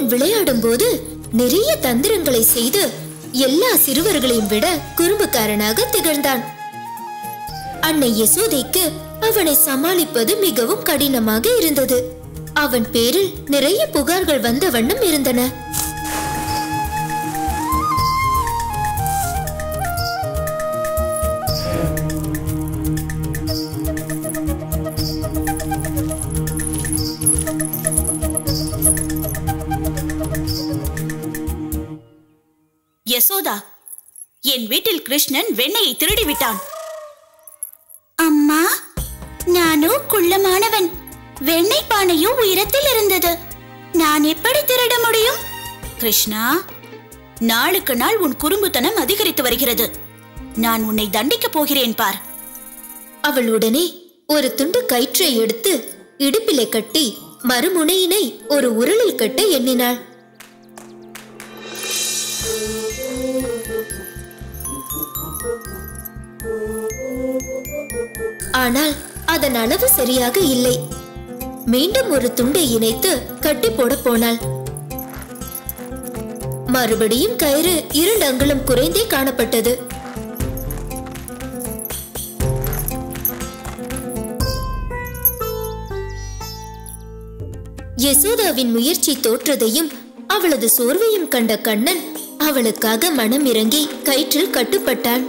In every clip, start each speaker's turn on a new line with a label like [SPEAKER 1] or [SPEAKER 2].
[SPEAKER 1] கிருஷ்ணன் விளையாடும் போது நிறைய தந்திரங்களை செய்து எல்லா சிறுவர்களையும் விட குறும்புக்காரனாக திகழ்ந்தான் அன்னை யசோதைக்கு அவனை சமாளிப்பது மிகவும் கடினமாக இருந்தது அவன் பேரில் நிறைய புகார்கள் வந்த வண்ணம் இருந்தன
[SPEAKER 2] யசோதா என் வீட்டில் கிருஷ்ணன் வெண்ணெயை திருடி விட்டான்
[SPEAKER 3] அம்மா நானோ குள்ளமானவன் வெண்ணெய் பானையோ உயரத்தில் இருந்தது நான் எப்படி திருட முடியும்
[SPEAKER 2] கிருஷ்ணா நாளுக்கு நாள் உன் குறும்புத்தனம் அதிகரித்து வருகிறது நான் உன்னை தண்டிக்கப் போகிறேன் பார்
[SPEAKER 1] அவள் உடனே ஒரு துண்டு கயிற்றை எடுத்து இடுப்பிலே கட்டி மறுமுனையினை ஒரு உருளில் கட்ட எண்ணினாள் ஆனால் அதன் அளவு சரியாக இல்லை மீண்டும் ஒரு துண்டை இணைத்து கட்டி போட போனாள் மறுபடியும் கயிறு இரண்டு அங்குலம் குறைந்தே காணப்பட்டது யசோதாவின் முயற்சி தோற்றதையும் அவளது சோர்வையும் கண்ட கண்ணன் அவளுக்காக மனம் இறங்கி கயிற்றில் கட்டுப்பட்டான்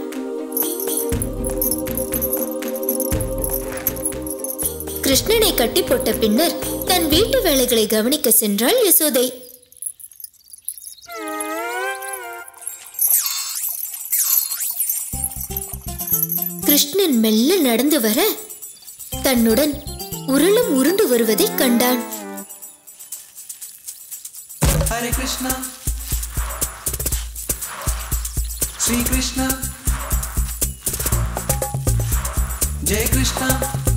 [SPEAKER 1] கிருஷ்ணனை கட்டி போட்ட பின்னர் தன் வீட்டு வேலைகளை கவனிக்க சென்றாள் யசோதை கிருஷ்ணன் மெல்ல நடந்து வர தன்னுடன் உருளும் உருண்டு வருவதைக் கண்டான்
[SPEAKER 4] Hare Krishna Sri Krishna Jai Krishna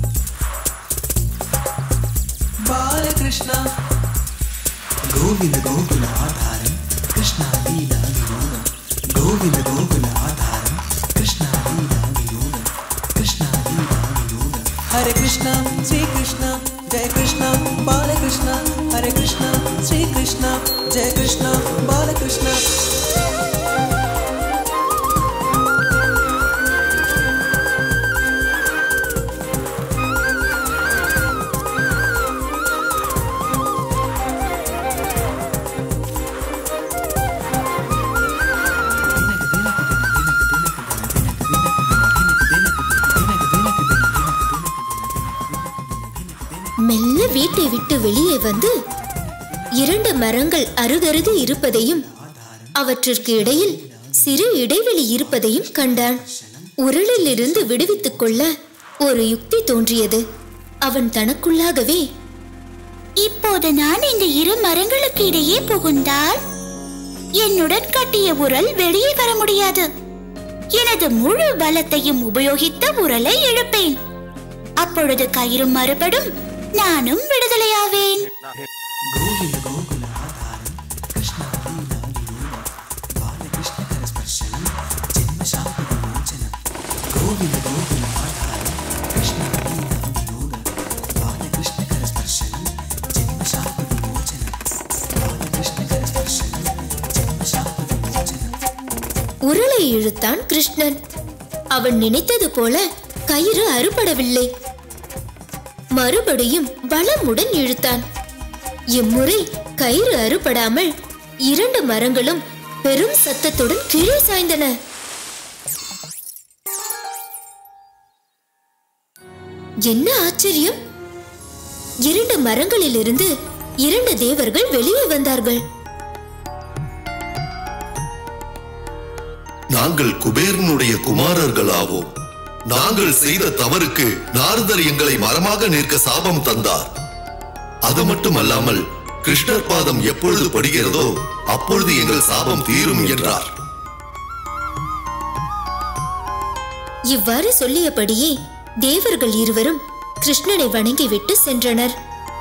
[SPEAKER 4] Bala Krishna Govinda Gokula Adharam Krishna Leela Vinodam Govinda Gokula Adharam Krishna Leela Vinodam Krishna Leela Vinodam Hare Krishna Sri Krishna Jai Krishna Bala Krishna Hare Krishna Sri Krishna Jai Krishna Bala Krishna
[SPEAKER 1] மெல்ல வீட்டை விட்டு வெளியே வந்து இரண்டு மரங்கள் அருகருது இருப்பதையும் அவற்றிற்கு இடையில் சிறு இடைவெளி இருப்பதையும் கண்டான் உருளில் இருந்து விடுவித்துக் கொள்ள ஒரு யுக்தி தோன்றியது அவன் தனக்குள்ளாகவே
[SPEAKER 3] இப்போது நான் இந்த இரு மரங்களுக்கு இடையே புகுந்தால் என்னுடன் கட்டிய உரல் வெளியே வர முடியாது எனது முழு பலத்தையும் உபயோகித்த உரலை இழுப்பேன் அப்பொழுது கயிறு மறுபடும் நானும் விடுதலையாவேன்
[SPEAKER 4] Govinda Gokula Adharam Krishna Leela Vinodam Bala Krishna Kara Sparshanam Janma Shapa Vimochanam Govinda Gokula Adharam Krishna Leela Vinodam Bala Krishna Kara Sparshanam Janma Shapa Vimochanam Bala Krishna Kara Sparshanam Janma Shapa Vimochanam
[SPEAKER 1] உருளை இழுத்தான் கிருஷ்ணன் அவன் நினைத்தது போல கயிறு அறுபடவில்லை மறுபடியும் பலமுடன் இழுத்தான் இம்முறை கயிறு அறுபடாமல் இரண்டு மரங்களும் பெரும் சத்தத்துடன் கீழே சாய்ந்தன என்ன ஆச்சரியம் இரண்டு மரங்களிலிருந்து இரண்டு தேவர்கள் வெளியே வந்தார்கள்
[SPEAKER 5] நாங்கள் குபேரனுடைய குமாரர்கள் ஆவோம் நாங்கள் செய்த தவறுக்கு நாரதர் எங்களை மரமாக நிற்க சாபம் தந்தார் அது மட்டுமல்லாமல் கிருஷ்ணர் பாதம் எப்பொழுது படுகிறதோ அப்பொழுது எங்கள் சாபம் தீரும் என்றார்
[SPEAKER 1] இவ்வாறு சொல்லியபடியே தேவர்கள் இருவரும் கிருஷ்ணனை வணங்கிவிட்டு சென்றனர்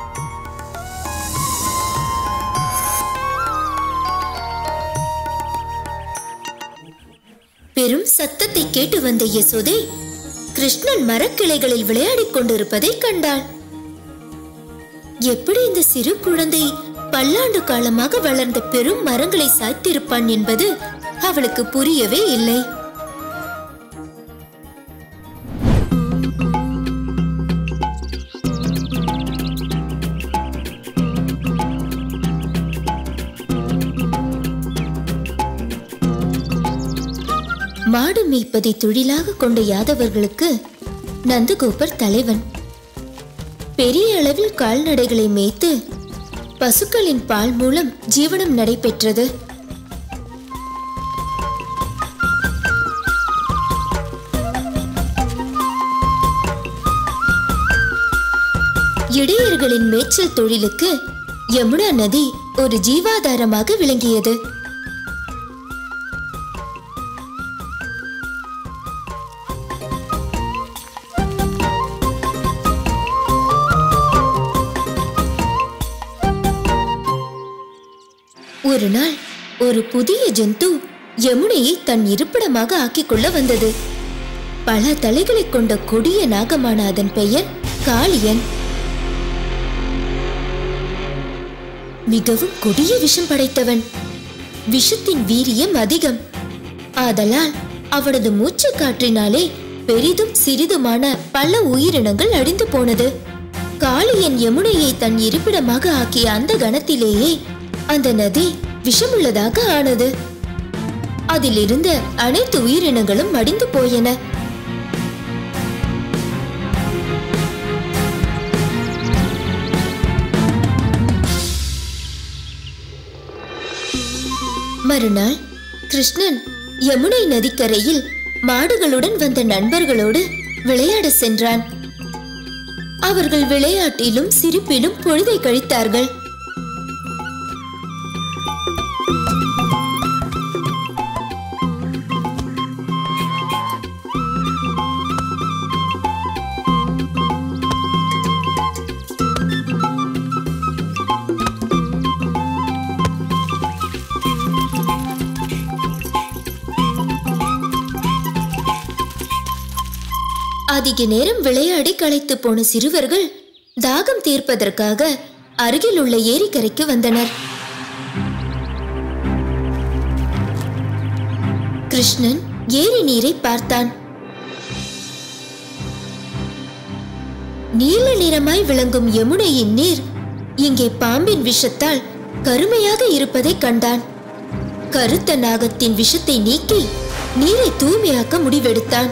[SPEAKER 1] பெரும் சத்தத்தை கேட்டு வந்த யசோதை கிருஷ்ணன் மரக்கிளைகளில் விளையாடிக் கொண்டிருப்பதை கண்டாள் எப்படி இந்த சிறு குழந்தை பல்லாண்டு காலமாக வளர்ந்த பெரும் மரங்களை சாய்த்திருப்பான் என்பது அவளுக்கு புரியவே இல்லை மாடு மேய்ப்பதை தொழிலாக கொண்ட யாதவர்களுக்கு நந்தகோபர் தலைவன் பெரிய அளவில் கால்நடைகளை மேய்த்து பசுக்களின் பால் மூலம் ஜீவனம் நடைபெற்றது இடையர்களின் மேய்ச்சல் தொழிலுக்கு யமுனா நதி ஒரு ஜீவாதாரமாக விளங்கியது ஒரு நாள் ஒரு புதிய ஜந்து யமுனையை தன் இருப்பிடமாக ஆக்கிக் கொள்ள வந்தது பல தலைகளைக் கொண்ட கொடிய நாகமான அதன் பெயர் காளியன் மிகவும் கொடிய விஷம் படைத்தவன் விஷத்தின் வீரியம் அதிகம் ஆதலால் அவனது மூச்சு காற்றினாலே பெரிதும் சிறிதுமான பல உயிரினங்கள் அழிந்து போனது காளியன் யமுனையை தன் இருப்பிடமாக ஆக்கிய அந்த கணத்திலேயே அந்த நதி விஷமுள்ளதாக ஆனது அதிலிருந்த அனைத்து உயிரினங்களும் மடிந்து போயன மறுநாள் கிருஷ்ணன் யமுனை நதிக்கரையில் மாடுகளுடன் வந்த நண்பர்களோடு விளையாட சென்றான் அவர்கள் விளையாட்டிலும் சிரிப்பிலும் பொழுதை கழித்தார்கள் அதிக நேரம் விளையாடி களைத்து போன சிறுவர்கள் தாகம் தீர்ப்பதற்காக அருகில் உள்ள ஏரிக்கரைக்கு வந்தனர் கிருஷ்ணன் ஏரி நீரை பார்த்தான் நீல நிறமாய் விளங்கும் யமுனையின் நீர் இங்கே பாம்பின் விஷத்தால் கருமையாக இருப்பதைக் கண்டான் கருத்த நாகத்தின் விஷத்தை நீக்கி நீரை தூய்மையாக்க முடிவெடுத்தான்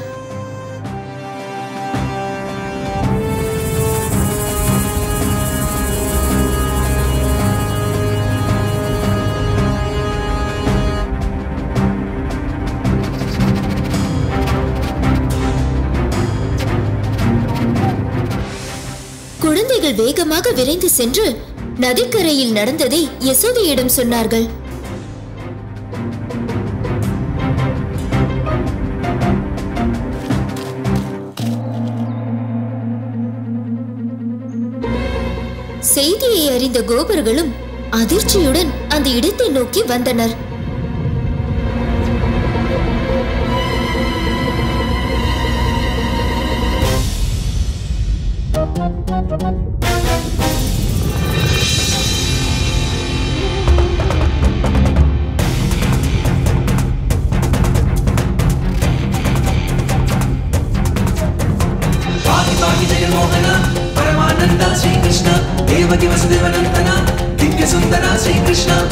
[SPEAKER 1] குழந்தைகள் வேகமாக விரைந்து சென்று நதிக்கரையில் நடந்ததை யசோதையிடம் சொன்னார்கள் செய்தியை அறிந்த கோபர்களும் அதிர்ச்சியுடன் அந்த இடத்தை நோக்கி வந்தனர்
[SPEAKER 4] पाहि पाहि जगन्मोहन परमानन्द श्रीकृष्ण देवकी वसुदेवनन्दन दिव्यसुन्दर श्रीकृष्ण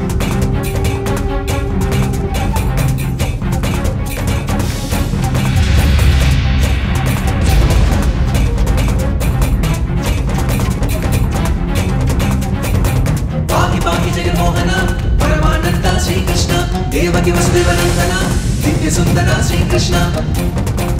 [SPEAKER 4] पाहि पाहि जगन्मोहन परमानन्द श्रीकृष्ण देवकी वसुदेवनन्दन दिव्यसुन्दर श्रीकृष्ण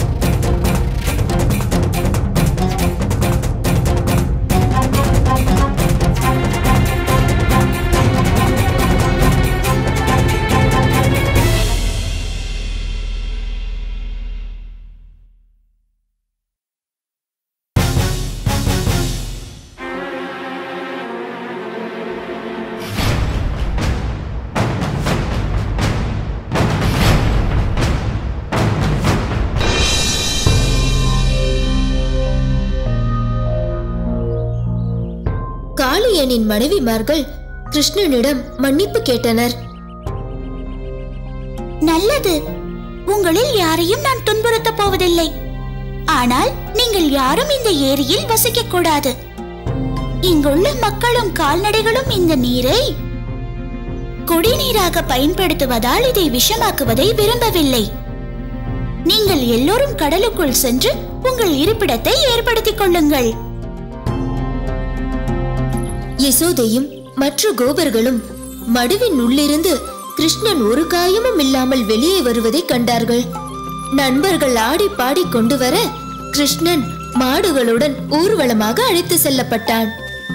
[SPEAKER 1] காளியனின் மனைவிமார்கள் கிருஷ்ணனிடம் மன்னிப்பு கேட்டனர்
[SPEAKER 3] நல்லது உங்களில் யாரையும் நான் துன்புறுத்தப் போவதில்லை ஆனால் நீங்கள் யாரும் இந்த ஏரியில் வசிக்க கூடாது இங்குள்ள மக்களும் கால்நடைகளும் இந்த நீரை குடிநீராக பயன்படுத்துவதால் இதை விஷமாக்குவதை விரும்பவில்லை நீங்கள் எல்லோரும் கடலுக்குள் சென்று உங்கள் இருப்பிடத்தை ஏற்படுத்திக் கொள்ளுங்கள்
[SPEAKER 1] யசோதையும் மற்ற கோபர்களும் மடுவின் உள்ளிருந்து கிருஷ்ணன் ஒரு காயமும் இல்லாமல் வெளியே வருவதை கண்டார்கள் நண்பர்கள் ஆடி பாடி கொண்டு வர கிருஷ்ணன் மாடுகளுடன் ஊர்வலமாக அழைத்து செல்லப்பட்டான்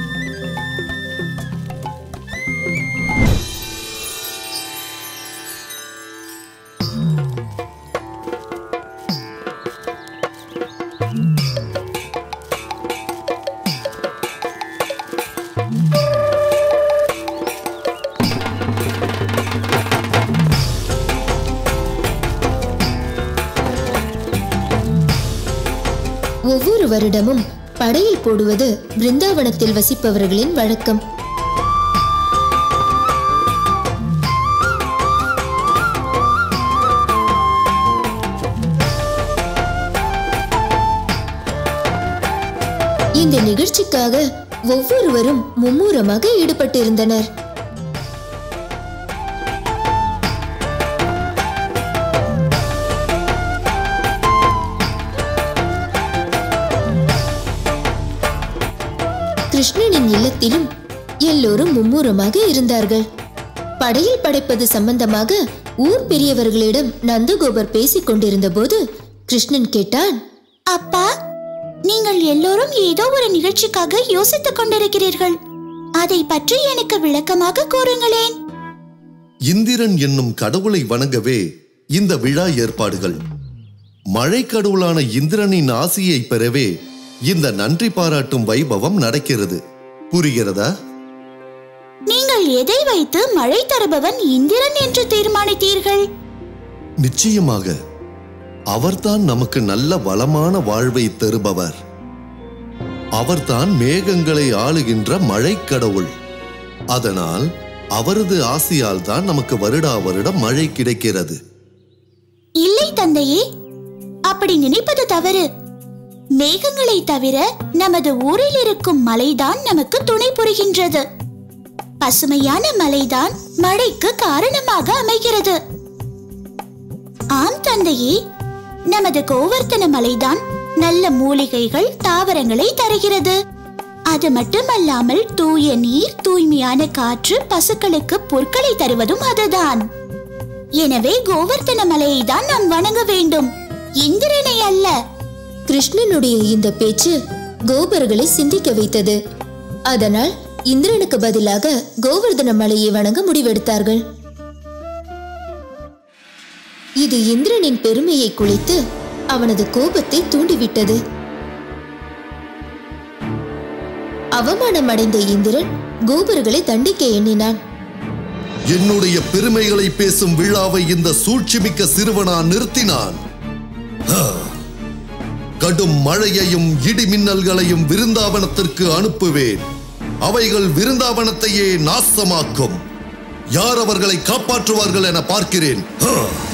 [SPEAKER 1] ஒவ்வொரு வருடமும் படையில் போடுவது பிருந்தாவனத்தில் வசிப்பவர்களின் வழக்கம் இந்த நிகழ்ச்சிக்காக ஒவ்வொருவரும் மும்மூரமாக ஈடுபட்டிருந்தனர் கிருஷ்ணனின் இல்லத்திலும் எல்லோரும் மும்மூரமாக இருந்தார்கள் படையில் படைப்பது சம்பந்தமாக ஊர் பெரியவர்களிடம் நந்தகோபர் பேசிக் கொண்டிருந்த போது கிருஷ்ணன் கேட்டான்
[SPEAKER 3] அப்பா நீங்கள் எல்லோரும் ஏதோ ஒரு நிகழ்ச்சிக்காக யோசித்துக் கொண்டிருக்கிறீர்கள் அதை பற்றி எனக்கு விளக்கமாக கூறுங்களேன்
[SPEAKER 5] இந்திரன் என்னும் கடவுளை வணங்கவே இந்த விழா ஏற்பாடுகள் மழை கடவுளான இந்திரனின் ஆசியை பெறவே இந்த நன்றி பாராட்டும் வைபவம் நடக்கிறது புரிகிறதா
[SPEAKER 3] நீங்கள் எதை வைத்து மழை தருபவன் இந்திரன் என்று தீர்மானித்தீர்கள்
[SPEAKER 5] நிச்சயமாக அவர்தான் நமக்கு நல்ல வளமான வாழ்வை தருபவர் அவர்தான் மேகங்களை ஆளுகின்ற மழை கடவுள் அதனால் அவரது ஆசியால் தான் நமக்கு வருடா வருடம் மழை கிடைக்கிறது
[SPEAKER 3] இல்லை தந்தையே அப்படி நினைப்பது தவறு மேகங்களை தவிர நமது ஊரில் இருக்கும் மலைதான் நமக்கு துணை புரிகின்றது பசுமையான மலைதான் மழைக்கு காரணமாக அமைகிறது ஆம் தந்தையே நமது கோவர்த்தன மலைதான் நல்ல மூலிகைகள் தாவரங்களை தருகிறது அது மட்டுமல்லாமல் தூய நீர் தூய்மையான காற்று பசுக்களுக்கு பொருட்களை தருவதும் அதுதான் எனவே கோவர்த்தன மலையை தான் நாம் வணங்க வேண்டும் இந்திரனை அல்ல
[SPEAKER 1] கிருஷ்ணனுடைய இந்த பேச்சு கோபர்களை சிந்திக்க வைத்தது அதனால் இந்திரனுக்கு பதிலாக கோவர்தன மலையை வணங்க முடிவெடுத்தார்கள் இது இந்திரனின் பெருமையை குலைத்து அவனது கோபத்தை தூண்டிவிட்டது அவமானமடைந்த இந்திரன் கோபர்களை தண்டிக்க எண்ணினான்
[SPEAKER 5] என்னுடைய பெருமைகளை பேசும் விழாவை இந்த சூழ்ச்சிமிக்க சிறுவனா நிறுத்தினான் ஹ! கடும் மழையையும் இடி மின்னல்களையும் விருந்தாவனத்திற்கு அனுப்புவேன் அவைகள் விருந்தாவனத்தையே நாசமாக்கும் யார் அவர்களை காப்பாற்றுவார்கள் என பார்க்கிறேன் ஹ!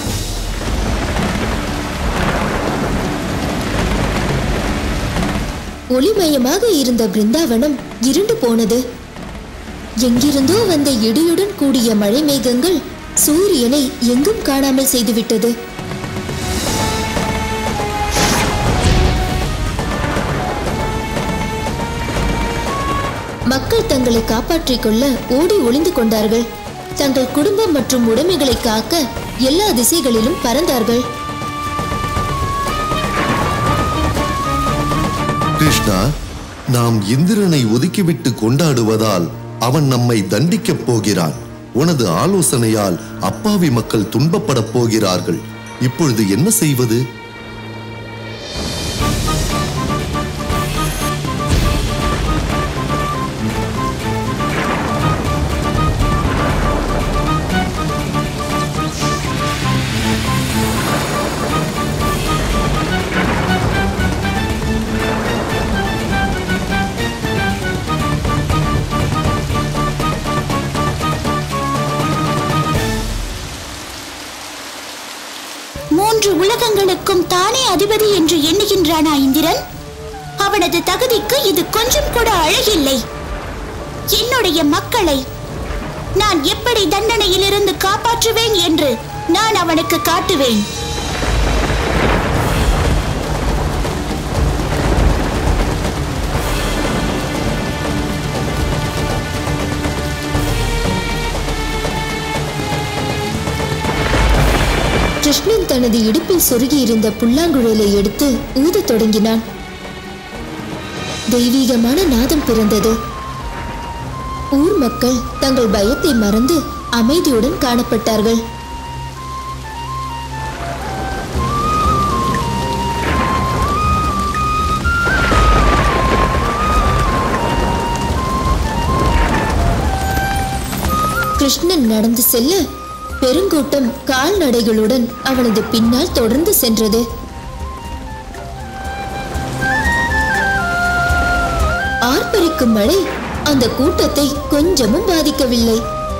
[SPEAKER 1] ஒளிமயமாக இருந்த பிருந்தாவனம் இருண்டு போனது எங்கிருந்தோ வந்த இடியுடன் கூடிய மழை மேகங்கள் சூரியனை எங்கும் காணாமல் செய்துவிட்டது மக்கள் தங்களை காப்பாற்றிக் கொள்ள ஓடி ஒளிந்து கொண்டார்கள் தங்கள் குடும்பம் மற்றும் உடைமைகளை காக்க எல்லா திசைகளிலும் பறந்தார்கள்
[SPEAKER 5] கிருஷ்ணா நாம் இந்திரனை ஒதுக்கிவிட்டு கொண்டாடுவதால் அவன் நம்மை தண்டிக்கப் போகிறான் உனது ஆலோசனையால் அப்பாவி மக்கள் துன்பப்படப் போகிறார்கள் இப்பொழுது என்ன செய்வது
[SPEAKER 3] மூன்று உலகங்களுக்கும் தானே அதிபதி என்று எண்ணுகின்றானா இந்திரன் அவனது தகுதிக்கு இது கொஞ்சம் கூட அழகில்லை என்னுடைய மக்களை நான் எப்படி தண்டனையிலிருந்து காப்பாற்றுவேன் என்று நான் அவனுக்கு காட்டுவேன்
[SPEAKER 1] கிருஷ்ணன் தனது இடுப்பில் சொருகியிருந்த புல்லாங்குழலை எடுத்து ஊதத் தொடங்கினான் தெய்வீகமான நாதம் பிறந்தது ஊர் மக்கள் தங்கள் பயத்தை மறந்து அமைதியுடன் காணப்பட்டார்கள் கிருஷ்ணன் நடந்து செல்ல பெருங்கூட்டம் கால்நடைகளுடன் அவனது பின்னால் தொடர்ந்து சென்றது ஆர்ப்பரிக்கும் மழை அந்த கூட்டத்தை கொஞ்சமும் பாதிக்கவில்லை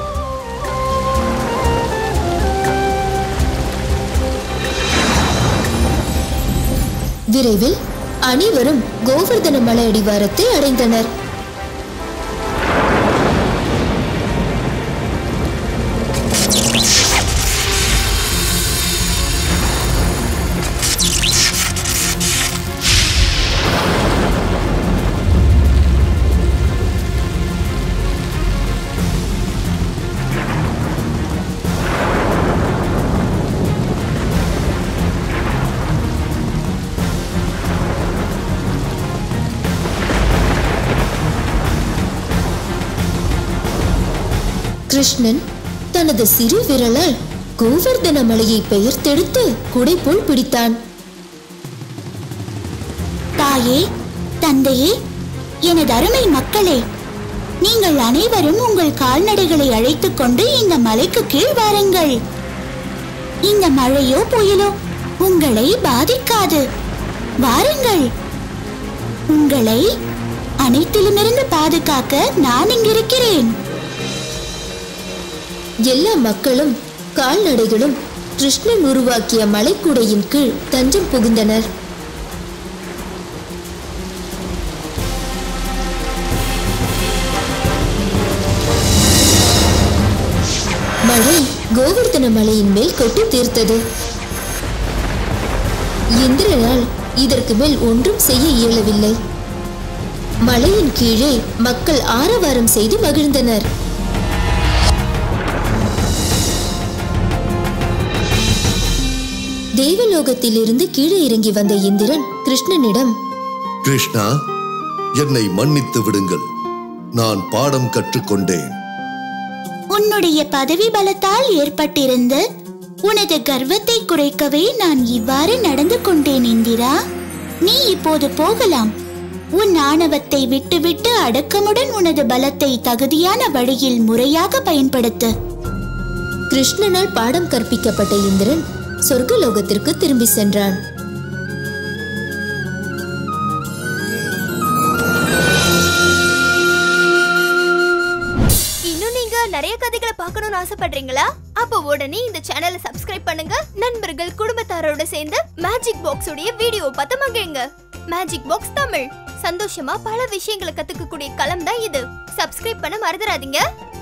[SPEAKER 1] விரைவில் அனைவரும் கோவர்தன மலை அடிவாரத்தை அடைந்தனர் கிருஷ்ணன் தனது சிறு விரலால் கோவர்தன மலையை பெயர்த்தெடுத்து குடை போல் பிடித்தான்
[SPEAKER 3] தாயே தந்தையே எனது அருமை மக்களே நீங்கள் அனைவரும் உங்கள் கால்நடைகளை அழைத்துக் கொண்டு இந்த மலைக்கு கீழ் வாருங்கள் இந்த மழையோ புயலோ உங்களை பாதிக்காது வாருங்கள் உங்களை அனைத்திலுமிருந்து பாதுகாக்க நான் இங்கிருக்கிறேன்
[SPEAKER 1] எல்லா மக்களும் கால்நடைகளும் கிருஷ்ணன் உருவாக்கிய மலைக்கூடையின் கீழ் தஞ்சம் புகுந்தனர் மழை கோவர்தன மலையின் மேல் கொட்டி தீர்த்தது இந்திரனால் இதற்கு மேல் ஒன்றும் செய்ய இயலவில்லை மலையின் கீழே மக்கள் ஆரவாரம் செய்து மகிழ்ந்தனர் தேவலோகத்திலிருந்து கீழே இறங்கி வந்த இந்திரன் கிருஷ்ணனிடம்
[SPEAKER 5] கிருஷ்ணா என்னை மன்னித்து விடுங்கள் நான் பாடம் கற்றுக்கொண்டேன்
[SPEAKER 3] உன்னுடைய பதவி பலத்தால் ஏற்பட்டிருந்த உனது கர்வத்தை குறைக்கவே நான் இவ்வாறு நடந்து கொண்டேன் இந்திரா நீ இப்போது போகலாம் உன் ஆணவத்தை விட்டுவிட்டு அடக்கமுடன் உனது பலத்தை தகுதியான வழியில் முறையாக பயன்படுத்து
[SPEAKER 1] கிருஷ்ணனால் பாடம் கற்பிக்கப்பட்ட இந்திரன் சொர்க்கலோகத்திற்கு திரும்பி சென்றான்
[SPEAKER 6] இன்னும் நீங்க நிறைய கதைகளை பார்க்கணும்னு ஆசைப்படுறீங்களா அப்ப உடனே இந்த சேனலை சப்ஸ்கிரைப் பண்ணுங்க நண்பர்கள் குடும்பத்தாரோட சேர்ந்து மேஜிக் பாக்ஸ் உடைய வீடியோ பார்த்து மகிழுங்க மேஜிக் பாக்ஸ் தமிழ் சந்தோஷமா பல விஷயங்களை கத்துக்கக்கூடிய களம் தான் இது சப்ஸ்கிரைப் பண்ண மறந்துடாதீங்க